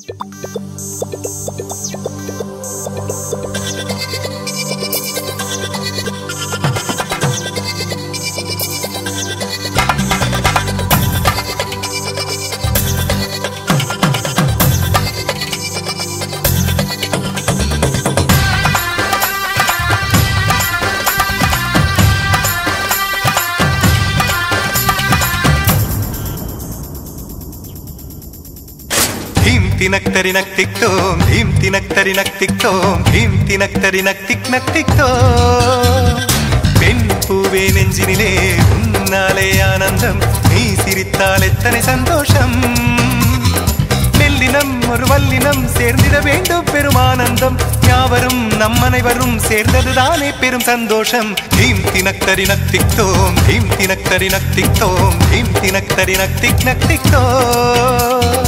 ധീം തിനക്തരിനക് തിക്തോം ധീം തിനക്തരിനക് തിക്തോം ധീം തിനക്തരിനക് thick നക് തിക്തോം പെൺപൂവേ നെഞ്ചിനിலே ഉന്നാലെ ആനന്ദം നീ சிரித்தால் எத்தனை சந்தோஷம் மெல்லினம் ஒரு வல்லினம் சேர்ந்திட வேண்டும் பெரும் ஆனந்தம் யாவரும் நம் அனைவரும் சேர்ந்ததுதானே பெரும் சந்தோஷம் தீம் தினக்தரி நக்திக்தோம் தீம் தினக்தரி நக்திக்தோம் தீம் தினக்தரி நக்திக் நக்திக்தோம்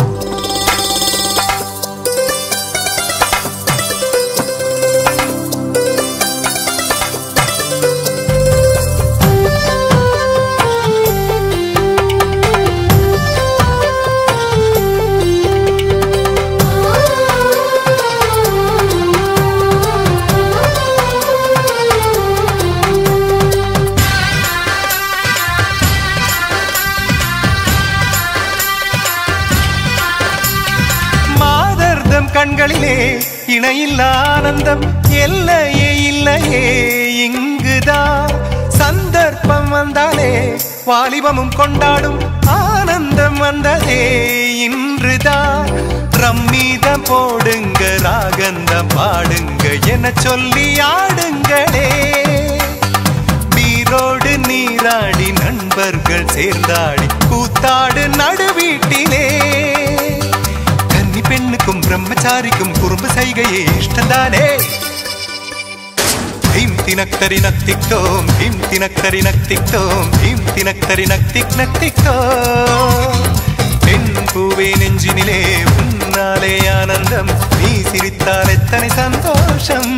மாதர்தம் கண்களிலே இணையில்ல ஆனந்தம் எல்லையே இல்லையே இங்குதான் சந்தர்ப்பம் வந்தாலே வாலிபமும் கொண்டாடும் ஆனந்தம் வந்ததே இன்றுதான் ரம்மீதம் போடுங்க ராகந்தம் பாடுங்க என சொல்லி ஆடுங்களே நீரோடு நீராடி நண்பர்கள் சேர்ந்தாடி கூத்தாடு நடுவீட்டிலே கன்னி பெண்ணுக்கும் பிரம்மச்சாரிக்கும் குறும்பு செய்கையே இஷ்டந்தானே ஹீம் தினக்தரி நக்திக்தோம் ஹீம் தினக்தரி நக்திக்தோம் ஹீம் தினக்தரி நக்திக் நக்திக்தோம் பெண் பூவே நெஞ்சினிலே உன்னாலே ஆனந்தம் நீ சிரித்தால் எத்தனை சந்தோஷம்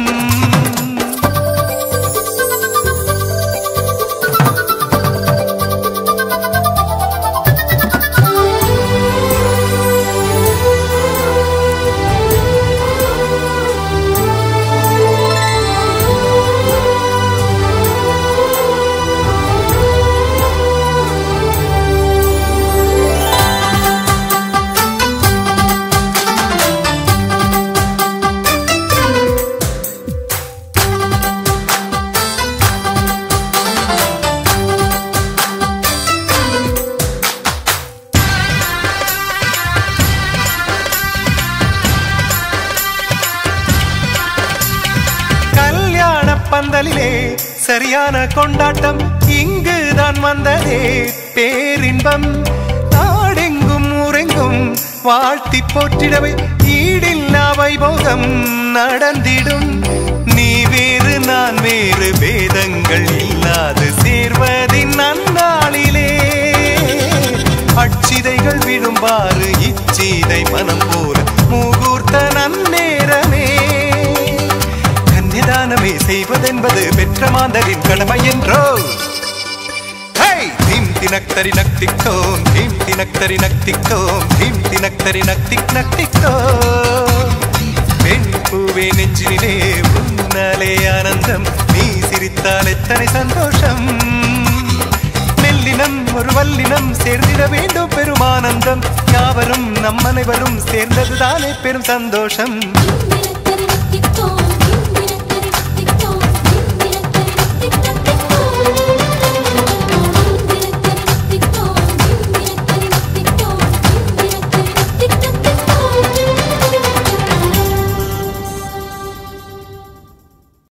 கல்யாண பந்தலிலே சரியான கொண்டாட்டம் இங்குதான் வந்ததே பேரின்பம் நாடெங்கும் ஊரெங்கும் வாழ்த்தி போற்றிடவை ஈடில்லா வைபோகம் நடந்திடும் நீ வேறு நான் வேறு வேதங்கள் இல்லாது சேர்வதின் நன்னாளிலே அச்சிதைகள் விழும்பாறு இச்சீதை மனம் போல முகூர்த்த நன்னேரமே கன்னிதானமே செய்வதென்பது பெற்ற மாந்தரின் கடமை என்றோ ஹேய்! தீம் தினக்தரி நக்திக்தோம் தீம் தினக்தரி நக்திக்தோம் தீம் தினக்தரி நக்திக் நக்திக்தோம் பெண் பூவே நெஞ்சினிலே உன்னாலே ஆனந்தம் நீ சிரித்தால் எத்தனை சந்தோஷம் மெல்லினம் ஒரு வல்லினம் சேர்ந்திட வேண்டும் பெரும் ஆனந்தம் யாவரும் நம் அனைவரும் சேர்ந்ததுதானே பெரும் சந்தோஷம் தினக்